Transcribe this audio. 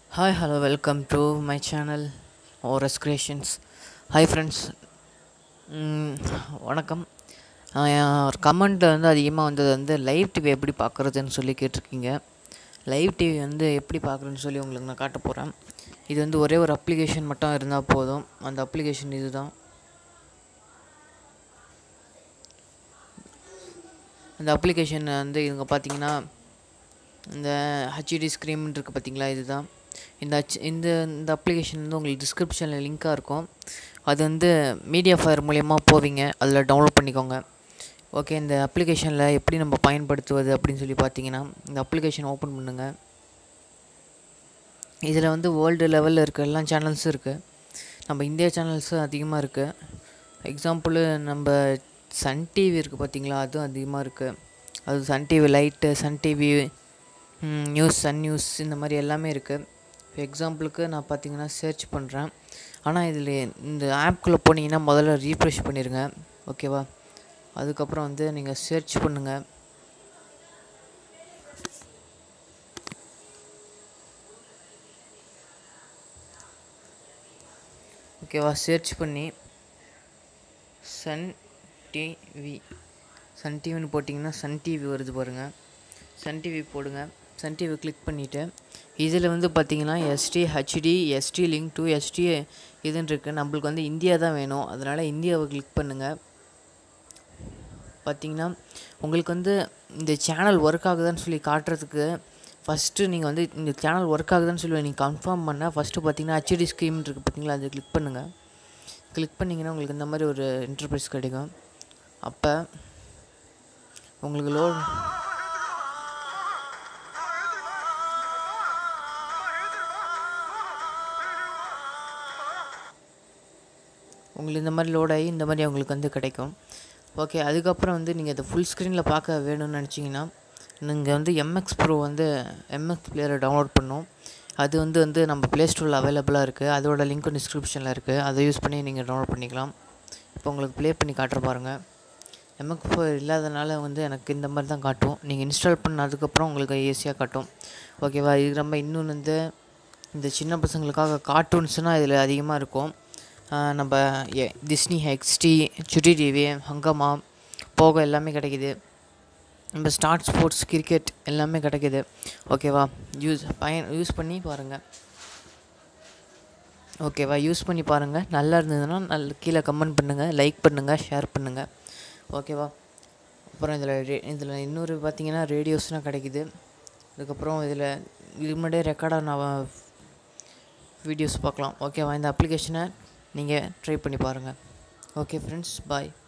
hi hello welcome to my channel ஓரஸ் creations hi friends வணக்கம் கமெண்ட்டில் வந்து அதிகமாக வந்தது வந்து லைவ் டிவி எப்படி பார்க்குறதுன்னு சொல்லி கேட்டிருக்கீங்க லைவ் டிவி வந்து எப்படி பார்க்குறதுன்னு சொல்லி உங்களுக்கு நான் காட்ட போகிறேன் இது வந்து ஒரே ஒரு அப்ளிகேஷன் மட்டும் இருந்தால் போதும் அந்த அப்ளிகேஷன் இது தான் அந்த அப்ளிகேஷன் வந்து இவங்க பார்த்தீங்கன்னா இந்த ஹச்டி ஸ்க்ரீன் இருக்குது பார்த்தீங்களா இதுதான் இந்த ஹச் இந்த இந்த அப்ளிகேஷன் வந்து உங்களுக்கு டிஸ்கிரிப்ஷனில் லிங்க்காக இருக்கும் அது வந்து மீடியா ஃபயர் மூலயமா போவீங்க அதில் டவுன்லோட் பண்ணிக்கோங்க ஓகே இந்த அப்ளிகேஷனில் எப்படி நம்ம பயன்படுத்துவது அப்படின்னு சொல்லி பார்த்தீங்கன்னா இந்த அப்ளிகேஷன் ஓப்பன் பண்ணுங்கள் இதில் வந்து வேர்ல்டு லெவலில் இருக்க எல்லா சேனல்ஸும் இருக்குது நம்ம இந்தியா சேனல்ஸும் அதிகமாக இருக்குது எக்ஸாம்பிள் நம்ம சன் டிவி இருக்குது பார்த்தீங்களா அதுவும் அதிகமாக இருக்குது அது Sun TV light Sun TV news Sun news இந்த மாதிரி எல்லாமே இருக்குது இப்போ எக்ஸாம்பிளுக்கு நான் பார்த்தீங்கன்னா சர்ச் பண்ணுறேன் ஆனால் இதில் இந்த ஆப்குள்ளே போனீங்கன்னா முதல்ல ரீஃப்ரெஷ் பண்ணிடுங்க ஓகேவா அதுக்கப்புறம் வந்து நீங்கள் சர்ச் பண்ணுங்கள் ஓகேவா சர்ச் பண்ணி சன் டிவி சன் டிவின்னு போட்டிங்கன்னா சன் டிவி வருது பாருங்கள் சன் டிவி போடுங்க சன் டிவி கிளிக் பண்ணிவிட்டு இதில் வந்து பார்த்தீங்கன்னா SD HD SD link to SD இதுன்னு இருக்குது நம்மளுக்கு வந்து இந்தியா தான் வேணும் அதனால் இந்தியாவை கிளிக் பண்ணுங்கள் பார்த்தீங்கன்னா உங்களுக்கு வந்து இந்த சேனல் ஒர்க் ஆகுதான்னு சொல்லி காட்டுறதுக்கு ஃபஸ்ட்டு நீங்கள் வந்து இந்த சேனல் ஒர்க் ஆகுதுன்னு சொல்லி நீங்கள் கன்ஃபார்ம் பண்ணால் ஃபஸ்ட்டு பார்த்தீங்கன்னா ஹெச்டி ஸ்க்ரீம் இருக்குது பார்த்தீங்களா அதை கிளிக் பண்ணுங்கள் கிளிக் பண்ணிங்கன்னா உங்களுக்கு இந்த மாதிரி ஒரு இன்டர்பிரைஸ் கிடைக்கும் அப்போ உங்களுக்கு லோட் உங்களுக்கு இந்த மாதிரி லோட் ஆகி இந்த மாதிரி உங்களுக்கு வந்து கிடைக்கும் ஓகே அதுக்கப்புறம் வந்து நீங்கள் இதை ஃபுல் ஸ்க்ரீனில் பார்க்க வேணும்னு நினச்சிங்கன்னா நீங்கள் வந்து எம்எக்ஸ் ப்ரோ வந்து எம்எக்ஸ் பிளேயரை டவுன்லோட் பண்ணோம் அது வந்து வந்து நம்ம ப்ளே ஸ்டோரில் அவைலபிளாக இருக்குது அதோட லிங்க்கும் டிஸ்கிரிப்ஷனில் இருக்குது அதை யூஸ் பண்ணி நீங்கள் டவுன்லோட் பண்ணிக்கலாம் இப்போ உங்களுக்கு ப்ளே பண்ணி காட்டுற பாருங்கள் எம்எக்ஸ் ப்ரோ இல்லாதனால வந்து எனக்கு இந்த மாதிரி தான் காட்டும் நீங்கள் இன்ஸ்டால் பண்ணதுக்கப்புறம் உங்களுக்கு ஈஸியாக காட்டும் ஓகேவா இது நம்ம இன்னொன்று வந்து இந்த சின்ன பசங்களுக்காக கார்ட்டூன்ஸ்னால் இதில் அதிகமாக இருக்கும் நம்ம டிஸ்னி ஹெக்ஸ்டி சுட்டி டிவி ஹங்கமா போக எல்லாமே கிடைக்கிது நம்ம ஸ்டார்ட் ஸ்போர்ட்ஸ் கிரிக்கெட் எல்லாமே கிடைக்கிது ஓகேவா யூஸ் பயன் யூஸ் பண்ணி பாருங்கள் ஓகேவா யூஸ் பண்ணி பாருங்கள் நல்லா இருந்ததுன்னா நல்ல கீழே கமெண்ட் பண்ணுங்கள் லைக் பண்ணுங்கள் ஷேர் பண்ணுங்கள் ஓகேவா அப்புறம் இதில் ரே இதில் இன்னொரு பார்த்தீங்கன்னா ரேடியோஸ்லாம் கிடைக்கிது அதுக்கப்புறம் இதில் இது முன்னாடியே ரெக்கார்டாக நான் வீடியோஸ் பார்க்கலாம் ஓகேவா இந்த அப்ளிகேஷனை நீங்கள் ட்ரை பண்ணி பாருங்கள் ஓகே ஃப்ரெண்ட்ஸ் பாய்